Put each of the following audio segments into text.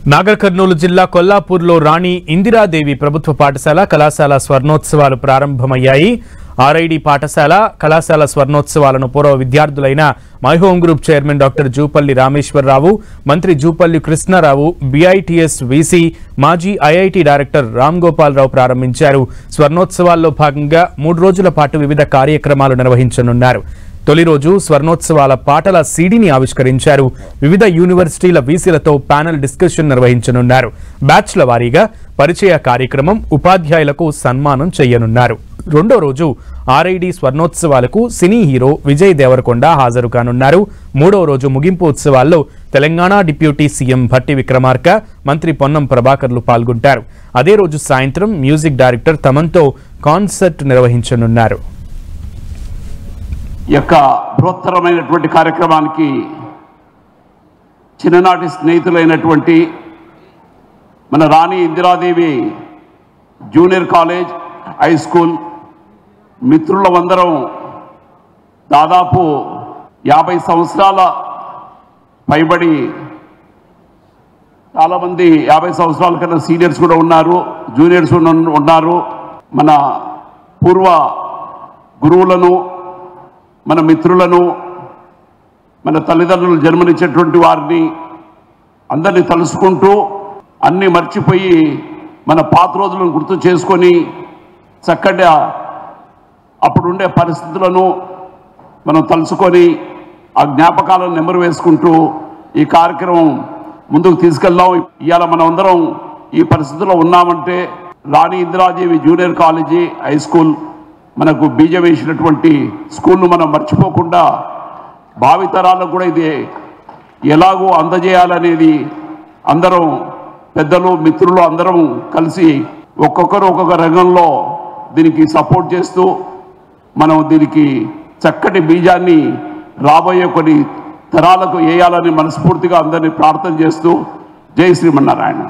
నాగర్ కర్నూలు జిల్లా కొల్లాపూర్లో రాణి ఇందిరాదేవి ప్రభుత్వ పాఠశాల కళాశాల స్వర్ణోత్సవాలు ప్రారంభమయ్యాయి ఆర్ఐడి పాఠశాల కళాశాల స్వర్ణోత్సవాలను పూర్వ విద్యార్థులైన my home group chairman doctor Jupalli Rameshwar Rao మంత్రి జూపల్లి కృష్ణారావు బిఐటిఎస్ వీసీ మాజీ ఐఐటి డైరెక్టర్ రామ్ గోపాల్ రావు ప్రారంభించారు స్వర్ణోత్సవాల్లో భాగంగా మూడు రోజుల పాటు వివిధ కార్యక్రమాలు నిర్వహించనున్నారు తొలి రోజు స్వర్ణోత్సవాల పాటల సీడీని ఆవిష్కరించారు వివిధ యూనివర్సిటీల వీసీలతో ప్యానెల్ డిస్కషన్ నిర్వహించనున్నారు బ్యాచ్ల వారీగా పరిచయ కార్యక్రమం ఉపాధ్యాయులకు సన్మానం చేయనున్నారు రెండో రోజు ఆర్ఐడి స్వర్ణోత్సవాలకు సినీ హీరో విజయ్ దేవరకొండ హాజరు కానున్నారు మూడో రోజు ముగింపు ఉత్సవాల్లో తెలంగాణ డిప్యూటీ సీఎం భట్టి విక్రమార్క మంత్రి పొన్నం ప్రభాకర్లు పాల్గొంటారు అదే రోజు సాయంత్రం మ్యూజిక్ డైరెక్టర్ తమన్తో కాన్సర్ట్ నిర్వహించనున్నారు ఈ యొక్క బృహత్తరమైనటువంటి కార్యక్రమానికి చిన్ననాటి స్నేహితులైనటువంటి మన Rani Indira Devi junior college high school మిత్రులమందరం దాదాపు యాభై సంవత్సరాల పైబడి చాలామంది యాభై సంవత్సరాల కన్నా సీనియర్స్ కూడా ఉన్నారు జూనియర్స్ ఉన్న- ఉన్నారు మన పూర్వ గురువులను మన మిత్రులను మన తల్లిదండ్రులు జన్మనిచ్చేటువంటి వారిని అందరినీ తలుసుకుంటూ అన్నీ మర్చిపోయి మన పాత రోజులను గుర్తు చేసుకొని చక్కగా అప్పుడుండే పరిస్థితులను మనం తలుసుకొని ఆ జ్ఞాపకాలను నెమరు వేసుకుంటూ ఈ కార్యక్రమం ముందుకు తీసుకెళ్దాం ఇవాళ మనం అందరం ఈ పరిస్థితుల్లో ఉన్నామంటే రాణి Indira Devi junior college high school మనకు బీజం వేసినటువంటి స్కూల్ను మనం మర్చిపోకుండా భావితరాలకు కూడా ఇది ఎలాగో అందజేయాలనేది అందరం పెద్దలు మిత్రులు అందరం కలిసి ఒక్కొక్కరు ఒక్కొక్క రంగంలో దీనికి సపోర్ట్ చేస్తూ మనం దీనికి చక్కటి బీజాన్ని రాబోయే కొన్ని తరాలకు వేయాలని మనస్ఫూర్తిగా అందరినీ ప్రార్థన చేస్తూ జై శ్రీమన్నారాయణ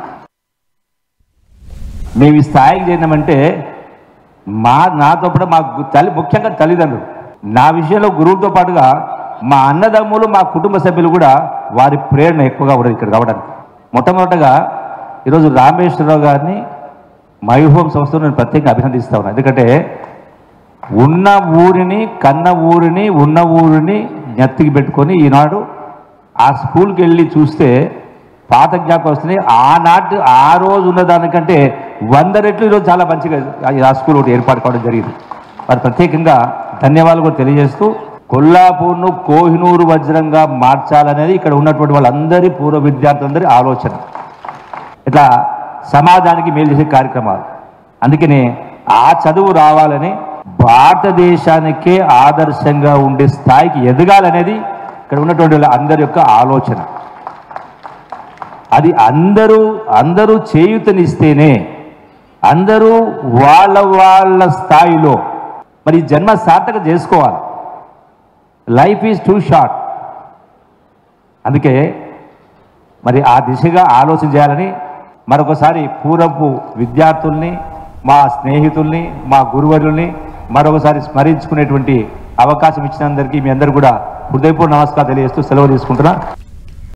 మేము ఈ స్థాయికి చేరినామంటే మా నాతో పాటు మా గు- తల్లి ముఖ్యంగా తల్లిదండ్రులు నా విషయంలో గురువుతో పాటుగా మా అన్నదమ్ములు మా కుటుంబ సభ్యులు కూడా వారి ప్రేరణ ఎక్కువగా ఉండదు ఇక్కడ రావడానికి మొట్టమొదటగా ఈరోజు రామేశ్వరరావు గారిని మై హోమ్ సంస్థను నేను ప్రత్యేకంగా అభినందిస్తా ఉన్నాను ఎందుకంటే ఉన్న ఊరిని కన్న ఊరిని ఉన్న ఊరిని నెత్తికి పెట్టుకొని ఈనాడు ఆ స్కూల్కి వెళ్ళి చూస్తే పాత జ్ఞాపకం వస్తున్నాయి ఆనాటి ఆ రోజు ఉన్న దానికంటే వంద రెట్లు ఈరోజు చాలా మంచిగా ఆ స్కూల్ ఒకటి ఏర్పాటు కావడం జరిగింది వారు ప్రత్యేకంగా ధన్యవాదాలు కూడా తెలియజేస్తూ కొల్లాపూర్ను కోహినూరు వజ్రంగా మార్చాలనేది ఇక్కడ ఉన్నటువంటి వాళ్ళందరి పూర్వ విద్యార్థులందరి ఆలోచన ఇట్లా సమాజానికి మేలు చేసే కార్యక్రమాలు అందుకనే ఆ చదువు రావాలని భారతదేశానికే ఆదర్శంగా ఉండే స్థాయికి ఎదగాలనేది ఇక్కడ ఉన్నటువంటి వాళ్ళ అందరి యొక్క ఆలోచన అది అందరూ అందరూ చేయూతనిస్తేనే అందరూ వాళ్ళ వాళ్ళ స్థాయిలో మరి ఈ జన్మ సార్థక చేసుకోవాలి లైఫ్ ఈజ్ టూ షార్ట్ అందుకే మరి ఆ దిశగా ఆలోచన చేయాలని మరొకసారి పూర్వపు విద్యార్థుల్ని మా స్నేహితుల్ని మా గురువుల్ని మరొకసారి స్మరించుకునేటువంటి అవకాశం ఇచ్చినందరికీ మీ అందరూ కూడా హృదయపూర్వ నమస్కారం తెలియజేస్తూ సెలవు తీసుకుంటున్నా